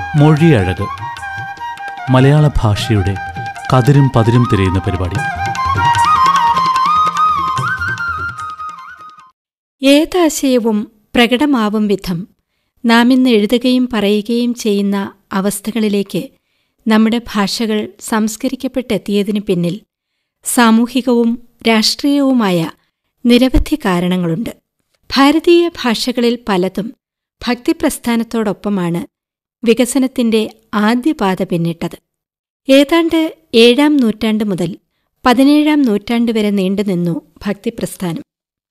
മൊഴിയഴക് മലയാള ഭാഷയുടെ കതിരും പതിരും തിരയുന്ന പരിപാടി ഏതാശയവും പ്രകടമാവും വിധം നാം ഇന്ന് എഴുതുകയും പറയുകയും ചെയ്യുന്ന അവസ്ഥകളിലേക്ക് നമ്മുടെ ഭാഷകൾ സംസ്കരിക്കപ്പെട്ടെത്തിയതിനു പിന്നിൽ സാമൂഹികവും രാഷ്ട്രീയവുമായ നിരവധി കാരണങ്ങളുണ്ട് ഭാരതീയ ഭാഷകളിൽ പലതും ഭക്തിപ്രസ്ഥാനത്തോടൊപ്പമാണ് വികസനത്തിന്റെ ആദ്യപാത പിന്നിട്ടത് ഏതാണ്ട് ഏഴാം നൂറ്റാണ്ട് മുതൽ പതിനേഴാം നൂറ്റാണ്ട് വരെ നീണ്ടുനിന്നു ഭക്തിപ്രസ്ഥാനം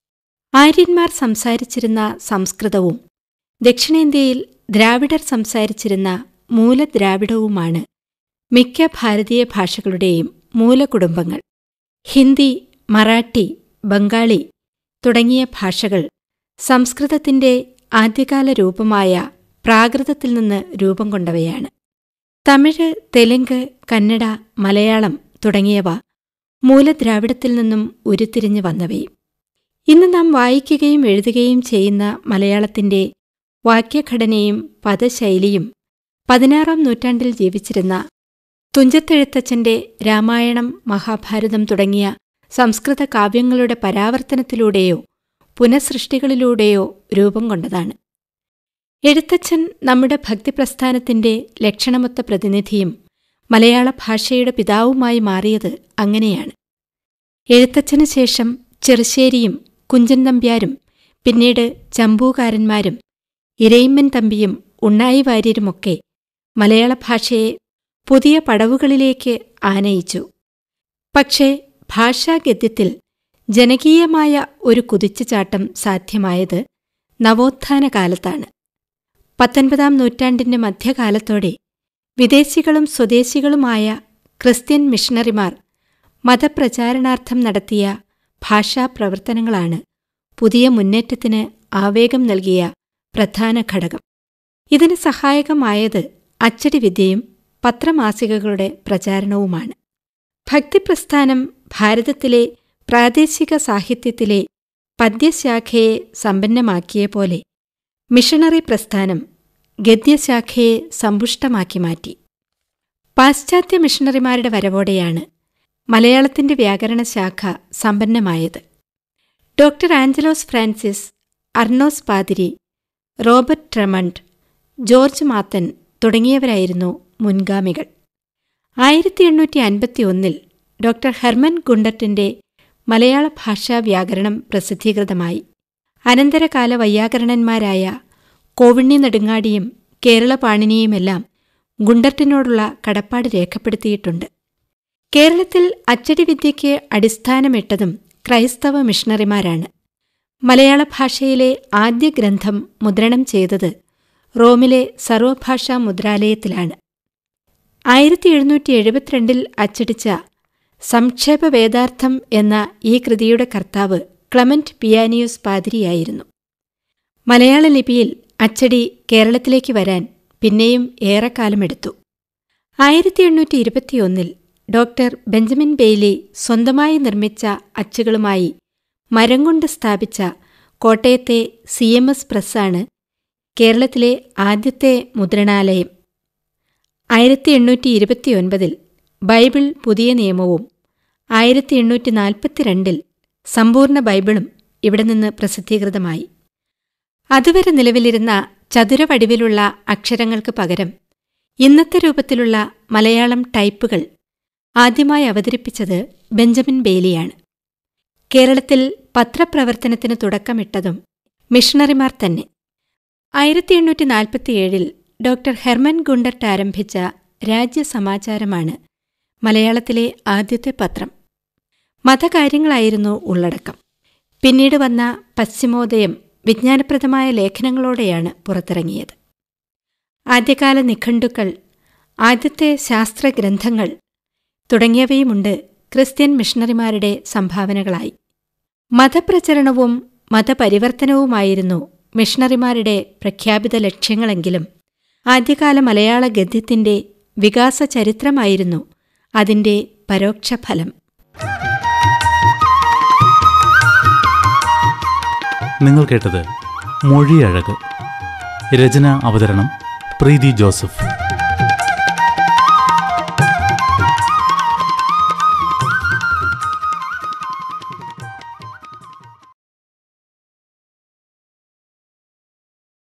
ആര്യന്മാർ സംസാരിച്ചിരുന്ന സംസ്കൃതവും ദക്ഷിണേന്ത്യയിൽ ദ്രാവിഡർ സംസാരിച്ചിരുന്ന മൂലദ്രാവിഡവുമാണ് മിക്ക ഭാരതീയ ഭാഷകളുടെയും മൂലകുടുംബങ്ങൾ ഹിന്ദി മറാഠി ബംഗാളി തുടങ്ങിയ ഭാഷകൾ സംസ്കൃതത്തിന്റെ ആദ്യകാല രൂപമായ പ്രാകൃതത്തിൽ നിന്ന് രൂപം കൊണ്ടവയാണ് തമിഴ് തെലുങ്ക് കന്നഡ മലയാളം തുടങ്ങിയവ മൂലദ്രാവിഡത്തിൽ നിന്നും ഉരുത്തിരിഞ്ഞു വന്നവയും ഇന്ന് നാം വായിക്കുകയും എഴുതുകയും ചെയ്യുന്ന മലയാളത്തിന്റെ വാക്യഘടനയും പദശൈലിയും പതിനാറാം നൂറ്റാണ്ടിൽ ജീവിച്ചിരുന്ന തുഞ്ചത്തെഴുത്തച്ഛന്റെ രാമായണം മഹാഭാരതം തുടങ്ങിയ സംസ്കൃത കാവ്യങ്ങളുടെ പരാവർത്തനത്തിലൂടെയോ പുനഃസൃഷ്ടികളിലൂടെയോ രൂപം കൊണ്ടതാണ് എഴുത്തച്ഛൻ നമ്മുടെ ഭക്തിപ്രസ്ഥാനത്തിന്റെ ലക്ഷണമൊത്ത പ്രതിനിധിയും മലയാള ഭാഷയുടെ പിതാവുമായി മാറിയത് അങ്ങനെയാണ് എഴുത്തച്ഛനു ശേഷം ചെറുശ്ശേരിയും കുഞ്ചൻ നമ്പ്യാരും പിന്നീട് ചമ്പൂകാരന്മാരും ഇരയിമ്മൻ തമ്പിയും ഉണ്ണായി വാര്യരുമൊക്കെ മലയാള ഭാഷയെ പുതിയ പടവുകളിലേക്ക് ആനയിച്ചു പക്ഷേ ഭാഷാഗദ്യത്തിൽ ജനകീയമായ ഒരു കുതിച്ചുചാട്ടം സാധ്യമായത് നവോത്ഥാന കാലത്താണ് പത്തൊൻപതാം നൂറ്റാണ്ടിന്റെ മധ്യകാലത്തോടെ വിദേശികളും സ്വദേശികളുമായ ക്രിസ്ത്യൻ മിഷണറിമാർ മതപ്രചാരണാർത്ഥം നടത്തിയ ഭാഷാപ്രവർത്തനങ്ങളാണ് പുതിയ മുന്നേറ്റത്തിന് ആവേഗം നൽകിയ പ്രധാന ഘടകം ഇതിന് സഹായകമായത് അച്ചടിവിദ്യയും പത്രമാസികകളുടെ പ്രചാരണവുമാണ് ഭക്തിപ്രസ്ഥാനം ഭാരതത്തിലെ പ്രാദേശിക സാഹിത്യത്തിലെ പദ്യശാഖയെ സമ്പന്നമാക്കിയ പോലെ മിഷണറി പ്രസ്ഥാനം ഗദ്യശാഖയെ സമ്പുഷ്ടമാക്കി മാറ്റി പാശ്ചാത്യ മിഷണറിമാരുടെ വരവോടെയാണ് മലയാളത്തിന്റെ വ്യാകരണശാഖ സമ്പന്നമായത് ഡോക്ടർ ആഞ്ചലോസ് ഫ്രാൻസിസ് അർണോസ് പാതിരി റോബർട്ട് ട്രമണ്ട് ജോർജ് മാത്തൻ തുടങ്ങിയവരായിരുന്നു മുൻഗാമികൾ ആയിരത്തി എണ്ണൂറ്റി അൻപത്തി ഒന്നിൽ ഡോക്ടർ ഹെർമൻ ഗുണ്ടറ്റിന്റെ മലയാള ഭാഷാ വ്യാകരണം പ്രസിദ്ധീകൃതമായി അനന്തരകാല വൈയാകരണന്മാരായ കോവിണ്ണി നെടുങ്ങാടിയും കേരള പാണിനിയുമെല്ലാം ഗുണ്ടർട്ടിനോടുള്ള കടപ്പാട് രേഖപ്പെടുത്തിയിട്ടുണ്ട് കേരളത്തിൽ അച്ചടിവിദ്യയ്ക്ക് അടിസ്ഥാനമിട്ടതും ക്രൈസ്തവ മിഷണറിമാരാണ് മലയാള ഭാഷയിലെ ആദ്യ ഗ്രന്ഥം മുദ്രണം ചെയ്തത് റോമിലെ സർവഭാഷാ മുദ്രാലയത്തിലാണ് ആയിരത്തി എഴുന്നൂറ്റി എഴുപത്തിരണ്ടിൽ അച്ചടിച്ച സംക്ഷേപ വേദാർത്ഥം എന്ന ഈ കൃതിയുടെ കർത്താവ് ക്ലമന്റ് പിയാനിയോസ് പാതിരിയായിരുന്നു മലയാള ലിപിയിൽ അച്ചടി കേരളത്തിലേക്ക് വരാൻ പിന്നെയും ഏറെക്കാലമെടുത്തു ആയിരത്തി എണ്ണൂറ്റി ഇരുപത്തിയൊന്നിൽ ഡോക്ടർ ബെഞ്ചമിൻ ബെയ്ലി സ്വന്തമായി നിർമ്മിച്ച അച്ചുകളുമായി മരം കൊണ്ട് സ്ഥാപിച്ച കോട്ടയത്തെ സി എം എസ് പ്രസ്സാണ് കേരളത്തിലെ ആദ്യത്തെ മുദ്രണാലയം ആയിരത്തി എണ്ണൂറ്റി ഇരുപത്തിയൊൻപതിൽ ബൈബിൾ പുതിയ നിയമവും ആയിരത്തി എണ്ണൂറ്റി നാൽപ്പത്തിരണ്ടിൽ സമ്പൂർണ്ണ ബൈബിളും ഇവിടെ നിന്ന് പ്രസിദ്ധീകൃതമായി അതുവരെ നിലവിലിരുന്ന ചതുരവടിവിലുള്ള അക്ഷരങ്ങൾക്ക് പകരം ഇന്നത്തെ രൂപത്തിലുള്ള മലയാളം ടൈപ്പുകൾ ആദ്യമായി അവതരിപ്പിച്ചത് ബെഞ്ചമിൻ ബെയ്ലിയാണ് കേരളത്തിൽ പത്രപ്രവർത്തനത്തിന് തുടക്കമിട്ടതും മിഷണറിമാർ തന്നെ ആയിരത്തി എണ്ണൂറ്റി നാൽപ്പത്തിയേഴിൽ ഡോക്ടർ ഹെർമൻ ഗുണ്ടർട്ട് ആരംഭിച്ച രാജ്യസമാചാരമാണ് മലയാളത്തിലെ ആദ്യത്തെ പത്രം മതകാര്യങ്ങളായിരുന്നു ഉള്ളടക്കം പിന്നീട് വന്ന പശ്ചിമോദയം വിജ്ഞാനപ്രദമായ ലേഖനങ്ങളോടെയാണ് പുറത്തിറങ്ങിയത് ആദ്യകാല നിഘണ്ടുക്കൾ ആദ്യത്തെ ശാസ്ത്രഗ്രന്ഥങ്ങൾ തുടങ്ങിയവയുമുണ്ട് ക്രിസ്ത്യൻ മിഷണറിമാരുടെ സംഭാവനകളായി മതപ്രചരണവും മതപരിവർത്തനവുമായിരുന്നു മിഷണറിമാരുടെ പ്രഖ്യാപിത ലക്ഷ്യങ്ങളെങ്കിലും ആദ്യകാല മലയാള ഗദ്യത്തിന്റെ വികാസ ചരിത്രമായിരുന്നു അതിന്റെ പരോക്ഷഫലം നിങ്ങൾ കേട്ടത് മൊഴിയഴക് രചന അവതരണം പ്രീതി ജോസഫ്